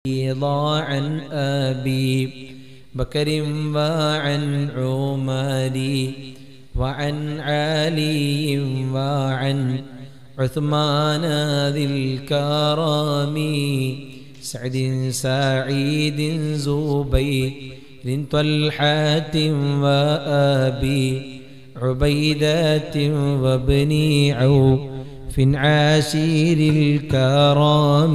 عن أبي بكر وعن عمر وعن علي وعن عثمان ذي الكرم سعد سعيد زبير طلحة وأبي عبيدة وابن عوف عاشر الكرام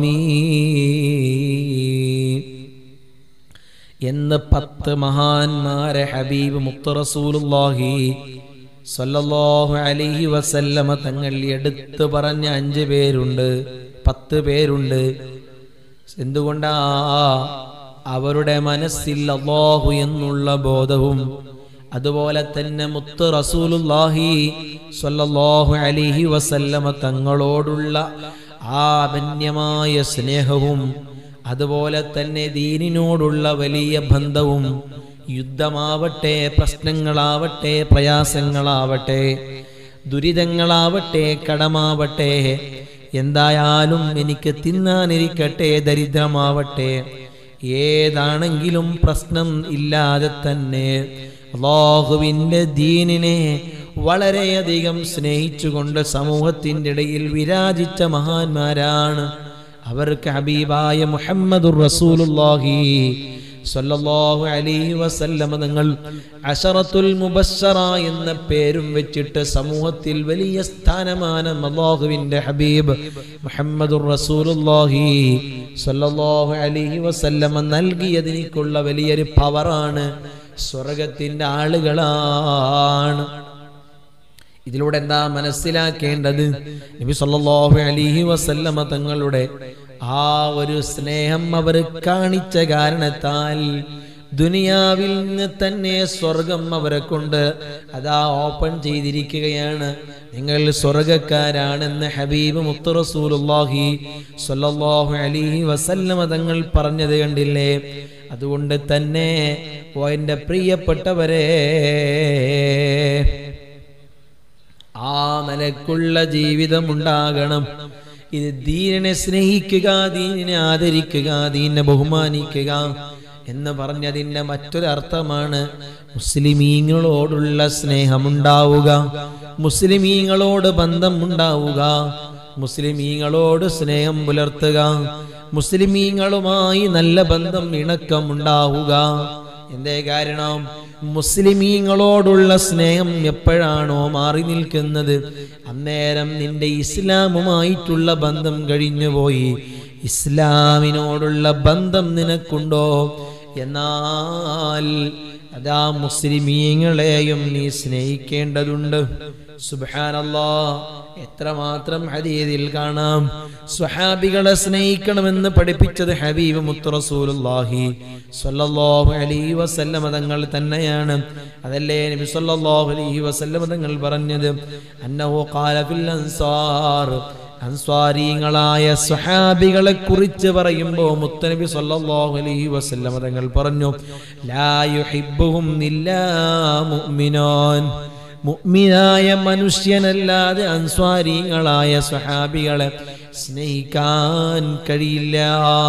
എന്ന് പത്ത് മഹാന്മാരെ ഹബീബ് മുത്ത് റസൂലുള്ളാഹി സല്ലല്ലാഹു അലൈഹി വസല്ലമ തങ്ങൾ എടുത്തു പറഞ്ഞ അഞ്ച് പേരുണ്ട് പത്ത് പേരുണ്ട് എന്തുകൊണ്ടാ അവരുടെ മനസ്സിൽ അള്ളാഹു എന്നുള്ള ബോധവും അതുപോലെ തന്നെ മുത്ത് റസൂലുള്ളാഹി സ്വല്ലല്ലാഹു അലൈഹി വസല്ലമ തങ്ങളോടുള്ള ആ ധന്യമായ സ്നേഹവും അതുപോലെ തന്നെ ദീനിനോടുള്ള വലിയ ബന്ധവും യുദ്ധമാവട്ടെ പ്രശ്നങ്ങളാവട്ടെ പ്രയാസങ്ങളാവട്ടെ ദുരിതങ്ങളാവട്ടെ കടമാവട്ടെ എന്തായാലും എനിക്ക് തിന്നാനിരിക്കട്ടെ ദരിദ്രമാവട്ടെ ഏതാണെങ്കിലും പ്രശ്നം ഇല്ലാതെ തന്നെ അള്ളാഹുവിൻ്റെ ദീനിനെ വളരെയധികം സ്നേഹിച്ചുകൊണ്ട് സമൂഹത്തിൻ്റെ ഇടയിൽ വിരാജിച്ച മഹാന്മാരാണ് അവർക്ക് ഹബീബായ മുഹമ്മദുർ റസൂലുള്ളാഹി സല്ലല്ലാഹു അലൈഹി വസല്ലമ നിങ്ങൾ അശറത്തുൽ മുബശ്ശറ എന്ന പേരും വെച്ചിട്ട് സമൂഹത്തിൽ വലിയ സ്ഥാനമാനം അല്ലാഹുവിൻ്റെ ഹബീബ് മുഹമ്മദുർ റസൂലുള്ളാഹി സല്ലല്ലാഹു അലൈഹി വസല്ലമ നൽകിയതിനുള്ള വലിയൊരു പവറാണ് സ്വർഗത്തിൻ്റെ ആളുകളാണ് ഇതിലൂടെ എന്താ മനസ്സിലാക്കേണ്ടത് നബി സല്ലല്ലാഹു അലൈഹി വസല്ലമ തങ്ങളുടെ ആ ഒരു സ്നേഹം അവർ കാണിച്ച കാരണത്താൽ ദുനിയാവിൽ നിന്ന് തന്നെ സ്വർഗം അവരെ കൊണ്ട് അതാ ഓപ്പൺ ചെയ്തിരിക്കുകയാണ് നിങ്ങൾ സ്വർഗക്കാരാണെന്ന് ഹബീബ് മുത്തു റസൂലുള്ളാഹി സ്വല്ലല്ലാഹു അലൈഹി വസല്ലമ തങ്ങൾ പറഞ്ഞത് കണ്ടില്ലേ അതുകൊണ്ട് തന്നെ ഓ എൻ്റെ പ്രിയപ്പെട്ടവരെ ആ നിലക്കുള്ള ജീവിതം ഉണ്ടാകണം ഇത് ദീനിനെ സ്നേഹിക്കുക ദീനിനെ ആദരിക്കുക ദീനിനെ ബഹുമാനിക്കുക എന്ന് പറഞ്ഞതിൻ്റെ മറ്റൊരു അർത്ഥമാണ് മുസ്ലിമീങ്ങളോടുള്ള സ്നേഹമുണ്ടാവുക മുസ്ലിമീങ്ങളോട് ബന്ധം ഉണ്ടാവുക മുസ്ലിമീങ്ങളോട് സ്നേഹം പുലർത്തുക മുസ്ലിമീങ്ങളുമായി നല്ല ബന്ധം ഇണക്കം ഉണ്ടാവുക എന്തേ കാരണം മുസ്ലിമീങ്ങളോടുള്ള സ്നേഹം എപ്പോഴാണോ മാറി നിൽക്കുന്നത് അന്നേരം നിന്റെ ഇസ്ലാമുമായിട്ടുള്ള ബന്ധം കഴിഞ്ഞുപോയി ഇസ്ലാമിനോടുള്ള ബന്ധം നിനക്കുണ്ടോ എന്നാൽ അതാ മുസ്ലിമീങ്ങളെയും നീ സ്നേഹിക്കേണ്ടതുണ്ട് സുബാനല്ലാ എത്രമാത്രം ഹദീദിൽ കാണാം സ്വഹാബികളെ സ്നേഹിക്കണമെന്ന് പഠിപ്പിച്ചത് ഹബീബ് മുത്തുറസൂലുള്ളാഹി സ്വല്ലല്ലാഹു അലൈഹി വസല്ലമ തങ്ങൾ തന്നെയാണ് അതല്ലേ നബി സ്വല്ലല്ലാഹു അലൈഹി വസല്ലമ തങ്ങൾ പറഞ്ഞത് അന്നഹു ഖാല ഫിൽ അൻസാർ അൻസ്വാരിങ്ങളായ സ്വഹാബികളെ കുറിച്ച് പറയുമ്പോൾ മുത്തനബി സല്ലല്ലാഹു അലൈഹി വസല്ലമ തങ്ങൾ പറഞ്ഞു ലാ യുഹിബ്ബുഹും ഇല്ലാ മുഅ്മിനാൻ മുഅ്മിനായ മനുഷ്യനല്ലാതെ അൻസ്വാരികളായ സ്വഹാബികളെ സ്നേഹിക്കാൻ കഴിയില്ല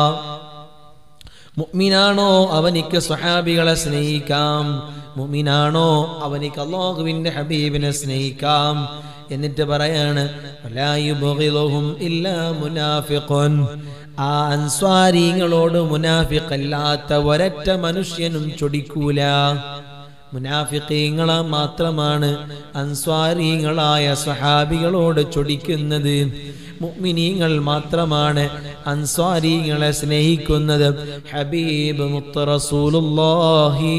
മുഅ്മിനാണോ അവനിക്ക് സ്വഹാബികളെ സ്നേഹിക്കാം മുഅ്മിനാണോ അവനിക്ക് അള്ളാഹുവിൻ്റെ ഹബീബിനെ സ്നേഹിക്കാം എന്നിട്ട് പറയാണ് ഇല്ലാ മുനാഫിഖുൻ ആ അൻസ്വാരിങ്ങളോട് മുനാഫിഖല്ലാത്ത ഒരൊറ്റ മനുഷ്യനും ചൊടിക്കൂല മുനാഫിക്കീങ്ങളെ മാത്രമാണ് അൻസ്വാരീങ്ങളായ സ്വഹാബികളോട് ചൊടിക്കുന്നത് മുഅ്മിനീങ്ങൾ മാത്രമാണ് അൻസ്വാരീങ്ങളെ സ്നേഹിക്കുന്നത് ഹബീബ് മുത്ത റസൂലുള്ളാഹി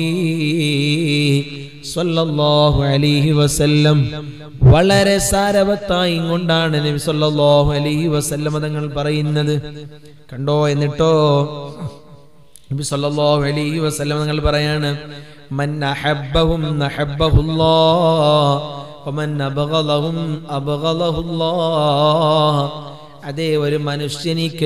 സ്വല്ലല്ലാഹു അലൈഹി വസല്ലം വളരെ സാരവത്തായി കൊണ്ടാണ് നബി സല്ലല്ലാഹു അലൈഹി വസല്ലം തങ്ങൾ പറയുന്നത് കണ്ടോ എന്നിട്ടോ നബി സല്ലല്ലാഹു അലൈഹി വസല്ലം തങ്ങൾ പറയാണ് من أحبهم أحبه الله ومن أبغضهم أبغضه الله അതേ ഒരു മനുഷ്യനിക്ക്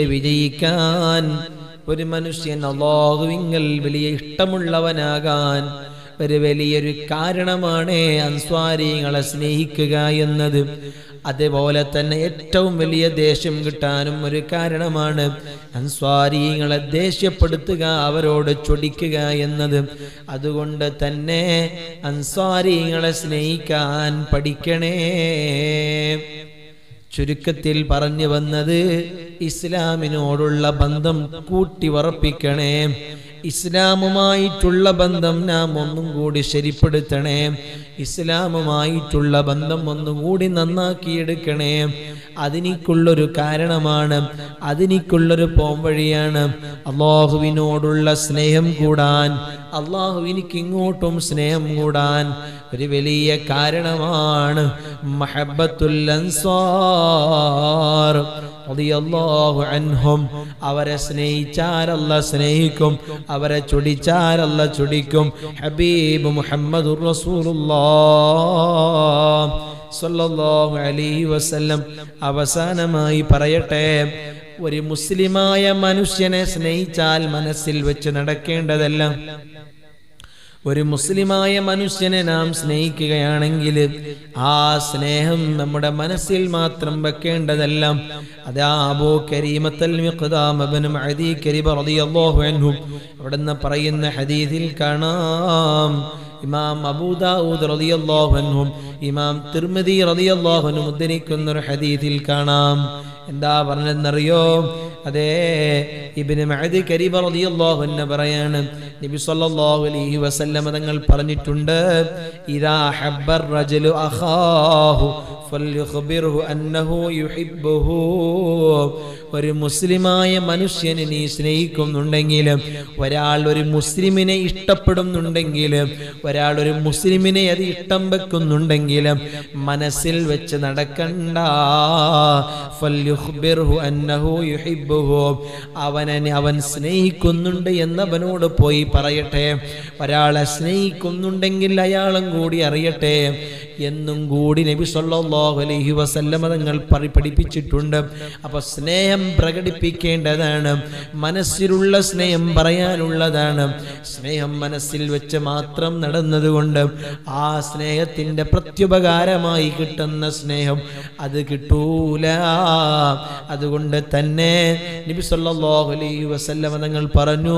വിജയിക്കാൻ ഒരു മനുഷ്യൻ അള്ളാഹുവിങ്കൽ വലിയ ഇഷ്ടമുള്ളവനാകാൻ ഒരു വലിയൊരു കാരണമാണ് അൻസ്വാരിങ്ങളെ സ്നേഹിക്കുക എന്നത് അതേപോലെ തന്നെ ഏറ്റവും വലിയ ദേഷ്യം കിട്ടാനും ഒരു കാരണമാണ് അൻസ്വാരിങ്ങളെ ദേഷ്യപ്പെടുത്തുക അവരോട് ചൊടിക്കുക എന്നത് അതുകൊണ്ട് തന്നെ അൻസ്വാരിങ്ങളെ സ്നേഹിക്കാൻ പഠിക്കണേ ചുരുക്കത്തിൽ പറഞ്ഞു വന്നത് ഇസ്ലാമിനോടുള്ള ബന്ധം കൂട്ടിവറപ്പിക്കണേ ഇസ്ലാമുമായിട്ടുള്ള ബന്ധം നാം ഒന്നും കൂടി ശരിപ്പെടുത്തണേ ഇസ്ലാമുമായിട്ടുള്ള ബന്ധം ഒന്നും കൂടി നന്നാക്കിയെടുക്കണേ അതിനിക്കുള്ളൊരു കാരണമാണ് അതിനിക്കുള്ളൊരു പോംവഴിയാണ് അള്ളാഹുവിനോടുള്ള സ്നേഹം കൂടാൻ അള്ളാഹുവിനിക്ക് ഇങ്ങോട്ടും സ്നേഹം കൂടാൻ ഒരു വലിയ കാരണമാണ് മഹബത്തുൽ അൻസാർ റളിയല്ലാഹു അൻഹും അവരെ സ്നേഹിച്ചാരല്ല സ്നേഹിക്കും അവരെ ചൊടിച്ചാരല്ല ചൊടിക്കും ഹബീബ് മുഹമ്മദുർ റസൂലുള്ളാഹ് സ്വല്ലല്ലാഹു അലൈഹി വസല്ലം അവസാനമായി പറയട്ടെ ഒരു മുസ്ലിമായ മനുഷ്യനെ സ്നേഹിച്ചാൽ മനസ്സിൽ വെച്ച് നടക്കേണ്ടതല്ല ഒരു മുസ്ലിമായ മനുഷ്യനെ നാം സ്നേഹിക്കുകയാണെങ്കിൽ ആ സ്നേഹം നമ്മുടെ മനസ്സിൽ മാത്രം വെക്കേണ്ടതല്ല അതാ അബൂ കരീമത്തൽ മിഖ്ദാം ഇബ്നു മഅദി കരീബ റളിയല്ലാഹു അൻഹു അവിടുന്ന് പറയുന്ന ഹദീസിൽ കാണാം ഇമാം അബൂദാവൂദ് റളിയല്ലാഹു അൻഹും ഇമാം തിർമിദി റളിയല്ലാഹു അൻഹു ഉദ്ധരിക്കുന്ന ഒരു ഹദീസിൽ കാണാം എന്താ പറഞ്ഞെന്നറിയോ അതേ ഇബ്നു മഅദി കരീബ റളിയല്ലാഹു അൻഹു പറയാണ് നബി സല്ലല്ലാഹു അലൈഹി വസല്ലം തങ്ങൾ പറഞ്ഞിട്ടുണ്ട് ഇദാ ഹബ്ബർ റജലു അഖാഹു ഫൽയുഖ്ബിർഹു അന്നഹു യുഹിബ്ബുഹു ഒരു മുസ്ലിമായ മനുഷ്യനെ നീ സ്നേഹിക്കുന്നുണ്ടെങ്കിൽ ഒരാൾ ഒരു മുസ്ലിമിനെ ഇഷ്ടപ്പെടുന്നുണ്ടെങ്കിൽ ഒരാൾ ഒരു മുസ്ലിമിനെ അത് ഇഷ്ടം വെക്കുന്നുണ്ടെങ്കിൽ മനസ്സിൽ വെച്ച് നടക്കണ്ട ഫൽയുഖ്ബിർഹു അന്നഹു യുഹിബ്ബുഹു അവനെ അവൻ സ്നേഹിക്കുന്നുണ്ട് എന്നവനോട് പോയി പറയട്ടെ ഒരാളെ സ്നേഹിക്കുന്നുണ്ടെങ്കിൽ അയാളും കൂടി അറിയട്ടെ എന്നും കൂടി നബി സല്ലല്ലാഹു അലൈഹി വസല്ലമ തങ്ങൾ പറി പഠിപ്പിച്ചിട്ടുണ്ട് അപ്പൊ സ്നേഹം പ്രകടിപ്പിക്കേണ്ടതാണ് മനസ്സിലുള്ള സ്നേഹം പറയാനുള്ളതാണ് സ്നേഹം മനസ്സിൽ വെച്ച് മാത്രം നടന്നതുകൊണ്ട് ആ സ്നേഹത്തിന്റെ പ്രത്യുപകാരമായി കിട്ടുന്ന സ്നേഹം അത് കിട്ടൂല അതുകൊണ്ട് തന്നെ നബി സല്ലല്ലാഹു അലൈഹി വസല്ലമ തങ്ങൾ പറഞ്ഞു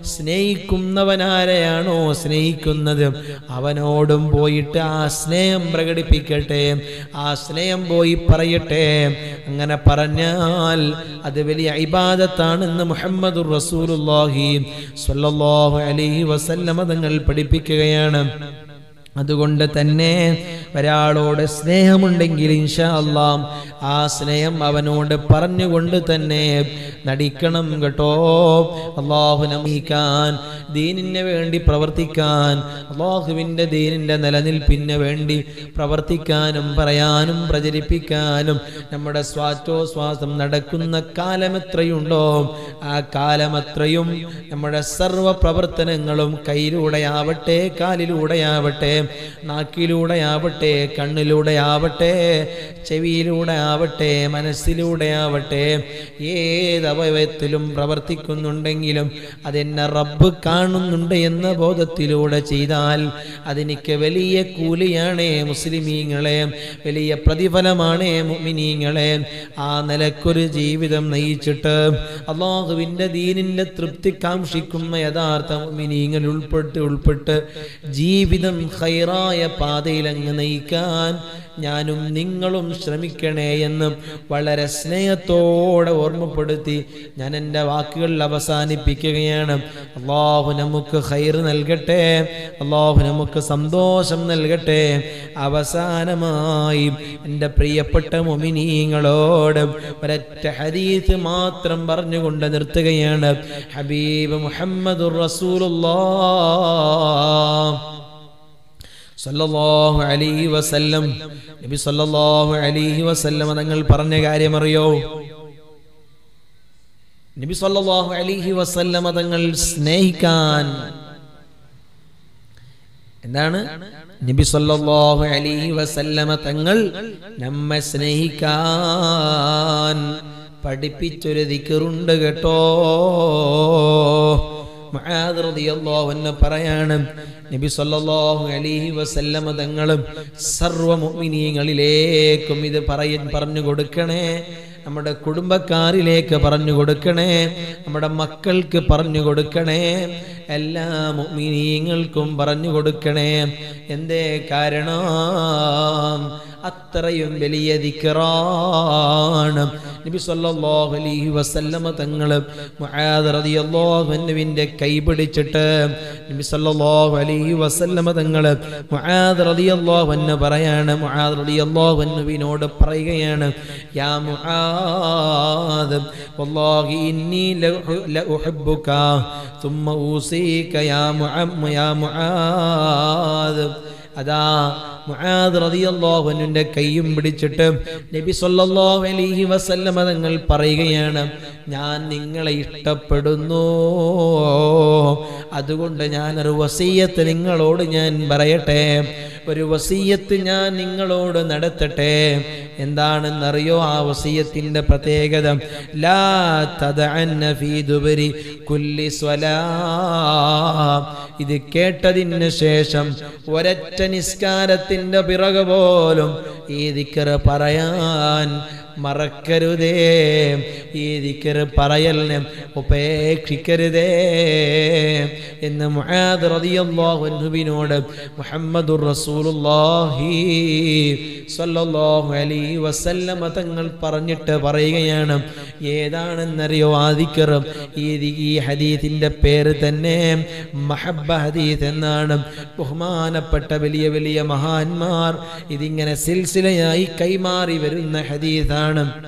സ്നേഹിക്കുന്നവനാരെയാണോ സ്നേഹിക്കുന്നത് അവനോടും പോയിട്ട് ആ സ്നേഹം പ്രകടിപ്പിക്കട്ടെ ആ സ്നേഹം പോയി പറയട്ടെ അങ്ങനെ പറഞ്ഞാൽ അത് വലിയ ഇബാദത്താണെന്ന് മുഹമ്മദ് റസൂലുള്ളാഹി സ്വല്ലല്ലാഹു അലൈഹി വസല്ലമ തങ്ങൾ പഠിപ്പിക്കുകയാണ് അതുകൊണ്ട് തന്നെ ഒരാളോട് സ്നേഹമുണ്ടെങ്കിൽ ഇൻഷാ അല്ലാം ആ സ്നേഹം അവനോട് പറഞ്ഞുകൊണ്ട് തന്നെ നടിക്കണം കേട്ടോ അള്ളാഹു നമിക്കാൻ ദീനിന് വേണ്ടി പ്രവർത്തിക്കാൻ അള്ളാഹുവിൻ്റെ ദീനിൻ്റെ നിലനിൽപ്പിന് വേണ്ടി പ്രവർത്തിക്കാനും പറയാനും പ്രചരിപ്പിക്കാനും നമ്മുടെ സ്വാശ്വാസം നടക്കുന്ന കാലമെത്രയുണ്ടോ ആ കാലമത്രയും നമ്മുടെ സർവ പ്രവർത്തനങ്ങളും കയ്യിലൂടെയാവട്ടെ കാലിലൂടെയാവട്ടെ നാക്കിലൂടെയാവട്ടെ കണ്ണിലൂടെയാവട്ടെ ചെവിയിലൂടെ ആവട്ടെ മനസ്സിലൂടെയാവട്ടെ ഏത് അവയവത്തിലും പ്രവർത്തിക്കുന്നുണ്ടെങ്കിലും അതെന്നെ റബ്ബ് കാണുന്നുണ്ട് എന്ന ബോധത്തിലൂടെ ചെയ്താൽ അതെനിക്ക് വലിയ കൂലിയാണ് മുസ്ലിമീങ്ങളെ വലിയ പ്രതിഫലമാണ് മുഅ്മിനീങ്ങളെ ആ നിലക്കൊരു ജീവിതം നയിച്ചിട്ട് അള്ളാഹുവിൻ്റെ ദീനിൻ്റെ തൃപ്തി കാക്ഷിക്കുന്ന യഥാർത്ഥ മുഅ്മിനീങ്ങൾ ഉൾപ്പെട്ട് ഉൾപ്പെട്ട് ജീവിതം ഹൈറായ പാതയിൽ അങ്ങ് നയിക്കാൻ ഞാനും നിങ്ങളും ശ്രമിക്കണേ എന്ന് വളരെ സ്നേഹത്തോടെ ഓർമ്മപ്പെടുത്തി ഞാൻ എൻ്റെ വാക്കുകൾ അവസാനിപ്പിക്കുകയാണ് അള്ളാഹു നമുക്ക് ഹൈർ നൽകട്ടെ അള്ളാഹു നമുക്ക് സന്തോഷം നൽകട്ടെ അവസാനമായി എൻ്റെ പ്രിയപ്പെട്ട മൊമിനീങ്ങളോട് ഒരൊറ്റ ഹദീസ് മാത്രം പറഞ്ഞുകൊണ്ട് നിർത്തുകയാണ് ഹബീബ് മുഹമ്മദുർ റസൂലുള്ളാഹ് സല്ലല്ലാഹു അലൈഹി വസല്ലം നബി സല്ലല്ലാഹു അലൈഹി വസല്ലം തങ്ങൾ പറഞ്ഞ കാര്യമറിയോ നബി സല്ലല്ലാഹു അലൈഹി വസല്ലം തങ്ങൾ സ്നേഹിക്കാൻ എന്താണ് നബി സല്ലല്ലാഹു അലൈഹി വസല്ലമ തങ്ങൾ നമ്മെ സ്നേഹിക്കാൻ പഠിപ്പിച്ചൊരു ദിക്കറുണ്ട് കേട്ടോ മുആദ് റളിയല്ലാഹു അൻഹു പറയാണ് നബി സല്ലല്ലാഹു അലൈഹി വസല്ലമ തങ്ങളും സർവ്വ മുഅ്മിനീങ്ങളിലേക്കും ഇത് പറയ പറഞ്ഞു കൊടുക്കണേ നമ്മുടെ കുടുംബക്കാരിലേക്ക് പറഞ്ഞു കൊടുക്കണേ നമ്മുടെ മക്കൾക്ക് പറഞ്ഞു കൊടുക്കണേ എല്ലാ മുഅ്മിനീങ്ങൾക്കും പറഞ്ഞു കൊടുക്കണേ എന്തേ കാരണം അത്രയും വലിയ ദിക്റാണ് നബി സല്ലല്ലാഹു അലൈഹി വസല്ലമ തങ്ങൾ മുആദ് റളിയല്ലാഹു അൻഹുവിന്റെ കൈ പിടിച്ചിട്ട് നബി സല്ലല്ലാഹു അലൈഹി വസല്ലമ തങ്ങൾ മുആദ് റളിയല്ലാഹു അൻഹു പറയാണ് മുആദ് റളിയല്ലാഹു അൻഹുവിനോട് പറയുകയാണ് യാ മുആദ് വല്ലാഹി ഇന്നി ലഉഹിബ്ബുക ثم أوصيك يا معم يا معاذ അതാ മുആദ് റളിയല്ലാഹു അൻഹുവിന്റെ കൈയും പിടിച്ചിട്ട് നബി സല്ലല്ലാഹു അലൈഹി വസല്ലമ തങ്ങൾ പറയുകയാണ് ഞാൻ നിങ്ങളെ ഇഷ്ടപ്പെടുന്നു അതുകൊണ്ട് ഞാൻ ഒരു വസീയത്ത് നിങ്ങളോട് ഞാൻ പറയട്ടെ ഒരു വസീയത്ത് ഞാൻ നിങ്ങളോട് നടത്തട്ടെ എന്താണെന്നറിയോ ആ വസീയത്തിന്റെ പ്രത്യേകത ലാ തദഅന്ന ഫീ ദുബരി കുല്ലി സ്വലാ ഇത് കേട്ടതിന് ശേഷം ഒരൊറ്റ നിസ്കാരത്തിന്റെ പിറകെ പോലും ഈ ദിക്കറ് പറയാൻ മറക്കരുതേ ഈ ദിക്കറ് പറയലിനെ ഉപേക്ഷിക്കരുതേ എന്ന് മുആദ് റളിയല്ലാഹു അൻഹുവിനോട് മുഹമ്മദുർ റസൂലുള്ളാഹി സ്വല്ലല്ലാഹു അലൈഹി വസല്ലമ തങ്ങൾ പറഞ്ഞിട്ട് പറയുകയാണ് ഏതാണെന്നറിയോ ആ ദിക്കറ് ഈ ദി- ഈ ഹദീസിന്റെ പേര് തന്നെ മഹബ്ബ ഹദീസ് എന്നാണ് ബഹുമാനപ്പെട്ട വലിയ വലിയ മഹാന്മാർ ഇതിങ്ങനെ സിൽസിലയായി കൈമാറി വരുന്ന ഹദീസാണ്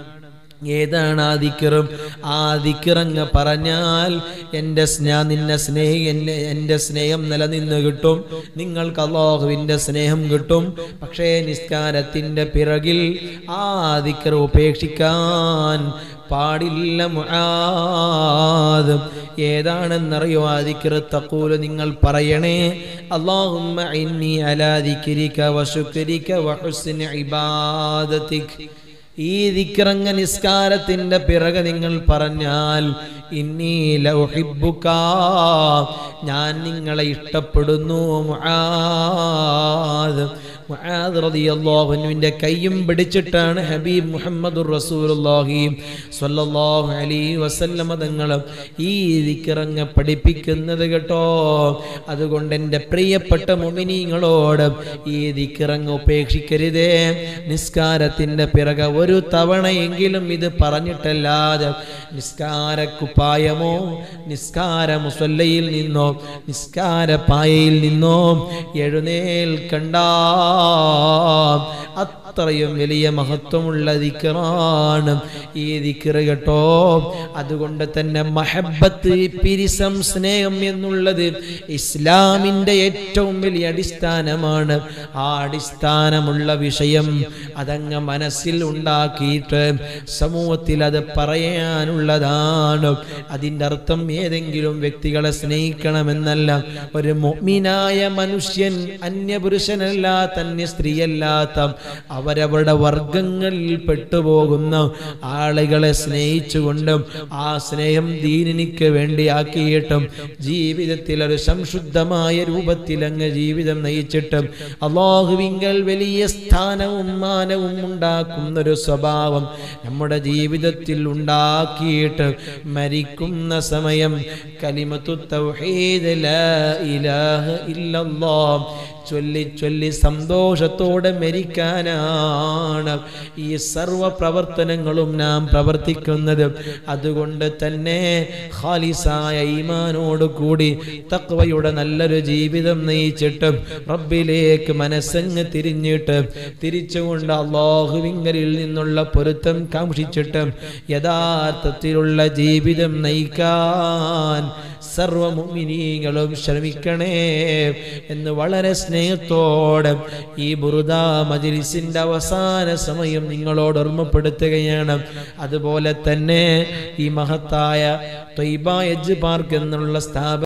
ഏതാണ് ആ ദിക്കറും ആ ദിക്കറങ്ങ് പറഞ്ഞാൽ എൻ്റെ സ്നേഹ നിന്നെ സ്നേഹി എന്നെ എൻ്റെ സ്നേഹം നിലനിന്ന് കിട്ടും നിങ്ങൾക്ക് അള്ളാഹുവിൻ്റെ സ്നേഹം കിട്ടും പക്ഷേ നിസ്കാരത്തിൻ്റെ പിറകിൽ ആ ദിക്കർ ഉപേക്ഷിക്കാൻ പാടില്ല മുആദ് ഏതാണെന്നറിയോ ആ ദിക്ർ തഖൂല് നിങ്ങൾ പറയണേ അല്ലാഹുമ്മ ഇന്നി അലാ ദിക്രിക വശുക്രിക വഹുസ്നി ഇബാദതിക് ഈ ദിക്റങ്ങ നിസ്കാരത്തിന്റെ പിറകെ നിങ്ങൾ പറഞ്ഞാൽ ഇന്നി ലൗഹിബ്ബുക ഞാൻ നിങ്ങളെ ഇഷ്ടപ്പെടുന്നു മുആദ് മുആദ് റളിയല്ലാഹു അൻഹുവിന്റെ കൈയും പിടിച്ചിട്ടാണ് ഹബീബ് മുഹമ്മദുർ റസൂലുള്ളാഹി സ്വല്ലല്ലാഹു അലൈഹി വസല്ലമ തങ്ങൾ ഈ ദിക്റങ്ങ പഠിപ്പിക്കുന്നത് കേട്ടോ അതുകൊണ്ട് എൻ്റെ പ്രിയപ്പെട്ട മുഅ്മിനീങ്ങളോട് ഈ ദിക്റങ്ങ് ഉപേക്ഷിക്കരുതേ നിസ്കാരത്തിന്റെ പിറകെ ഒരു തവണയെങ്കിലും ഇത് പറഞ്ഞിട്ടല്ലാതെ നിസ്കാര കുപ്പായമോ നിസ്കാര മുസല്ലയിൽ നിന്നോ നിസ്കാര പായയിൽ നിന്നോ എഴുന്നേൽക്കണ്ട അത്രയും വലിയ മഹത്വമുള്ള ദിക്കറാണ് ഈ ദിക്കറ് കേട്ടോ അതുകൊണ്ട് തന്നെ മഹബത്ത് പിരിസം സ്നേഹം എന്നുള്ളത് ഇസ്ലാമിൻ്റെ ഏറ്റവും വലിയ അടിസ്ഥാനമാണ് ആ അടിസ്ഥാനമുള്ള വിഷയം അതങ്ങ് മനസ്സിൽ ഉണ്ടാക്കിയിട്ട് സമൂഹത്തിൽ അത് പറയാനുള്ളതാണ് അതിൻ്റെ അർത്ഥം ഏതെങ്കിലും വ്യക്തികളെ സ്നേഹിക്കണമെന്നല്ല ഒരു മൊമിനായ മനുഷ്യൻ അന്യപുരുഷനല്ല തന്നെ സ്ത്രീയല്ലാത്ത അവരവരുടെ വർഗങ്ങളിൽ പെട്ടുപോകുന്ന ആളുകളെ സ്നേഹിച്ചുകൊണ്ടും ആ സ്നേഹം ദീനിനിക്ക് വേണ്ടിയാക്കിയിട്ടും ജീവിതത്തിൽ ഒരു സംശുദ്ധമായ രൂപത്തിൽ അങ്ങ് ജീവിതം നയിച്ചിട്ടും അള്ളാഹുവിങ്കൽ വലിയ സ്ഥാനവും മാനവും ഉണ്ടാക്കുന്ന ഒരു സ്വഭാവം നമ്മുടെ ജീവിതത്തിൽ ഉണ്ടാക്കിയിട്ട് മരിക്കുന്ന സമയം കലിമത്തു തൗഹീദ് ലാ ഇലാഹ ഇല്ലല്ലാഹ് ചൊല്ലി ചൊല്ലി സന്തോഷത്തോടെ മരിക്കാനാണ് ഈ സർവ പ്രവർത്തനങ്ങളും നാം പ്രവർത്തിക്കുന്നത് അതുകൊണ്ട് തന്നെ ഖാലിസായ ഈമാനോട് കൂടി തക്വയുടെ നല്ലൊരു ജീവിതം നയിച്ചിട്ട് റബ്ബിലേക്ക് മനസ്സങ്ങ് തിരിഞ്ഞിട്ട് തിരിച്ചുകൊണ്ട് അള്ളാഹുവിങ്കലിൽ നിന്നുള്ള പൊരുത്തം കാക്ഷിച്ചിട്ട് യഥാർത്ഥത്തിലുള്ള ജീവിതം നയിക്കാൻ സർവമുമിനീങ്ങളും ശ്രമിക്കണേ എന്ന് വളരെ സ്നേഹത്തോടെ ഈ ബുറുദ മജിലിസിന്റെ അവസാന സമയം നിങ്ങളോട് ഓർമ്മപ്പെടുത്തുകയാണ് അതുപോലെ തന്നെ ഈ മഹത്തായ തൊയ്ബ എജ് പാർക്ക് എന്നുള്ള സ്ഥാപനം